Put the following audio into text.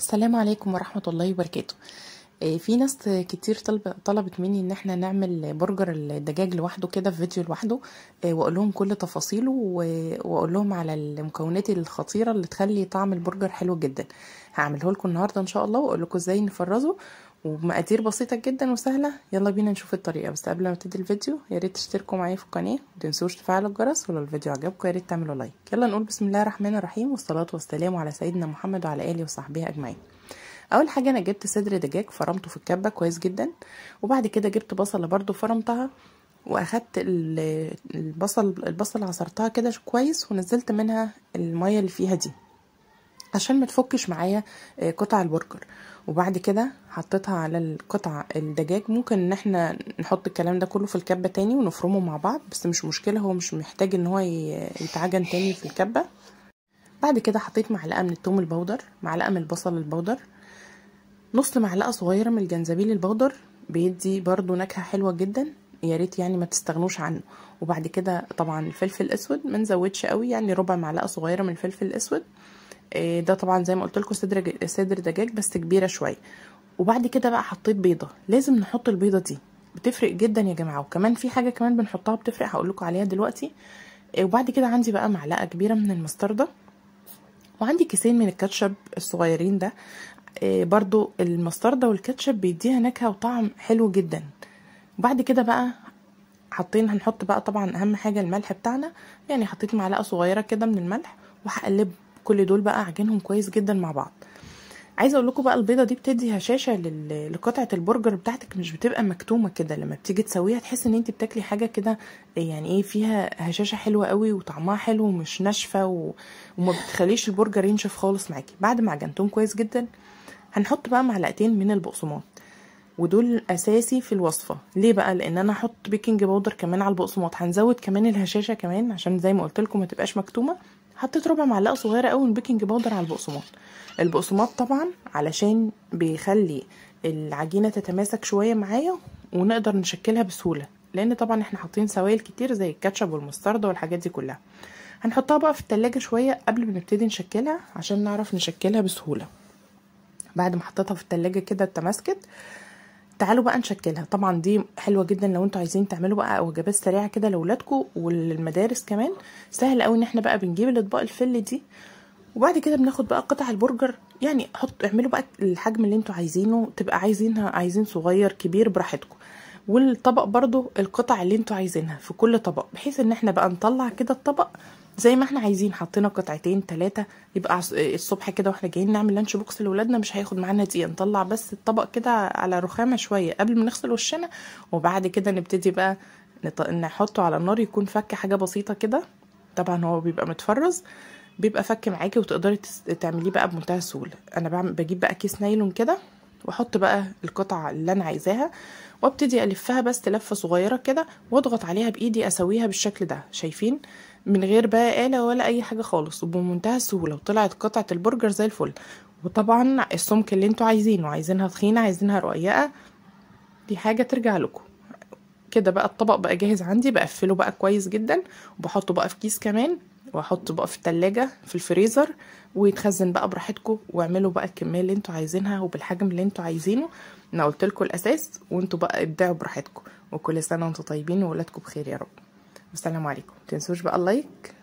السلام عليكم ورحمة الله وبركاته آه، في ناس كتير طلب طلبت مني ان احنا نعمل برجر الدجاج لوحده كده في فيديو لوحده آه، واقول لهم كل تفاصيله و- واقول لهم على المكونات الخطيرة اللي تخلي طعم البرجر حلو جدا هعمله لكم النهارده ان شاء الله واقول لكم ازاي نفرزه وبمقادير بسيطة جدا وسهلة يلا بينا نشوف الطريقة بس قبل ما نبتدي الفيديو يا ريت تشتركوا معايا في القناة ومتنسوش تفعلوا الجرس ولو الفيديو عجبكم يا ريت تعملوا لايك يلا نقول بسم الله الرحمن الرحيم والصلاة والسلام على سيدنا محمد وعلى آله وصحبه أجمعين اول حاجه انا جبت صدر دجاج فرمته في الكبه كويس جدا وبعد كده جبت بصله برضو فرمتها واخدت ال- البصل البصل عصرتها كده كويس ونزلت منها الميه اللي فيها دي عشان ما تفكش معايا آه، قطع البرجر وبعد كده حطيتها على القطع الدجاج ممكن ان احنا نحط الكلام ده كله في الكبه تاني ونفرمه مع بعض بس مش مشكله هو مش محتاج ان هو ي- يتعجن تاني في الكبه بعد كده حطيت معلقه من الثوم البودر معلقه من البصل البودر نص معلقه صغيره من الجنزبيل البودر بيدي برضو نكهه حلوه جدا يا ريت يعني ما تستغنوش عنه وبعد كده طبعا الفلفل الاسود ما نزودش قوي يعني ربع معلقه صغيره من الفلفل الاسود إيه ده طبعا زي ما قلت لكم صدر ج- صدر دجاج بس كبيره شويه وبعد كده بقى حطيت بيضه لازم نحط البيضه دي بتفرق جدا يا جماعه وكمان في حاجه كمان بنحطها بتفرق هقول لكم عليها دلوقتي إيه وبعد كده عندي بقى معلقه كبيره من المستردة وعندي كيسين من الكاتشب الصغيرين ده إيه برضو المستردة والكاتشب بيديها نكهة وطعم حلو جدا وبعد كده بقى حاطين هنحط بقى طبعا اهم حاجة الملح بتاعنا يعني حطيت معلقة صغيرة كده من الملح وهقلب كل دول بقى اعجنهم كويس جدا مع بعض عايزه اقول لكم بقى البيضه دي بتدي هشاشه لل- لقطعه البرجر بتاعتك مش بتبقى مكتومه كده لما بتيجي تسويها تحس ان انت بتاكلي حاجه كده يعني ايه فيها هشاشه حلوه قوي وطعمها حلو ومش ناشفه و... وما بتخليش البرجر ينشف خالص معاكي بعد ما عجنتهم كويس جدا هنحط بقى معلقتين من البقسماط ودول اساسي في الوصفه ليه بقى لان انا هحط بيكنج باودر كمان على البقسماط هنزود كمان الهشاشه كمان عشان زي ما قلت لكم ما تبقاش مكتومه حطيت ربع معلقه صغيره قوي من بيكنج باودر على البقسماط البقسماط طبعا علشان بيخلي العجينه تتماسك شويه معايا ونقدر نشكلها بسهوله لان طبعا احنا حاطين سوائل كتير زي الكاتشب والمستردة والحاجات دي كلها هنحطها بقى في التلاجة شويه قبل ما نبتدي نشكلها عشان نعرف نشكلها بسهوله بعد ما حطيتها في التلاجة كده اتمسكت تعالوا بقى نشكلها طبعا دي حلوه جدا لو انتوا عايزين تعملوا بقى وجبات سريعه كده لاولادكم وللمدارس كمان سهل قوي ان احنا بقى بنجيب الاطباق الفل دي وبعد كده بناخد بقى قطع البرجر يعني حط اعملوا بقى الحجم اللي انتوا عايزينه تبقى عايزينها عايزين صغير كبير براحتكم والطبق برضو القطع اللي انتوا عايزينها في كل طبق بحيث ان احنا بقى نطلع كده الطبق زي ما احنا عايزين حطينا قطعتين ثلاثة يبقى عص- الصبح كده واحنا جايين نعمل لانش بوكس لاولادنا مش هياخد معانا دقيقة نطلع بس الطبق كده على رخامة شوية قبل ما نغسل وشنا وبعد كده نبتدي بقى نط- نحطه على النار يكون فك حاجة بسيطة كده طبعا هو بيبقى متفرز بيبقى فك معاكي وتقدري تس- تعمليه بقى بمنتهى السهولة انا بعمل بجيب بقى كيس نايلون كده واحط بقى القطع اللي انا عايزاها وابتدي الفها بس لفه صغيره كده واضغط عليها بايدي اسويها بالشكل ده شايفين من غير بقى آلة ولا اي حاجه خالص وبمنتهى السهوله وطلعت قطعه البرجر زي الفل وطبعا السمك اللي انتوا عايزينه عايزينها تخينه عايزينها رقيقه دي حاجه ترجع لكم كده بقى الطبق بقى جاهز عندي بقفله بقى كويس جدا وبحطه بقى في كيس كمان واحطه بقى في التلاجة في الفريزر ويتخزن بقى براحتكم واعملوا بقى الكمية اللي انتوا عايزينها وبالحجم اللي انتوا عايزينه انا قلت لكم الاساس وانتوا بقى ابدعوا براحتكم وكل سنة وانتوا طيبين وولادكم بخير يا رب والسلام عليكم متنسوش بقى اللايك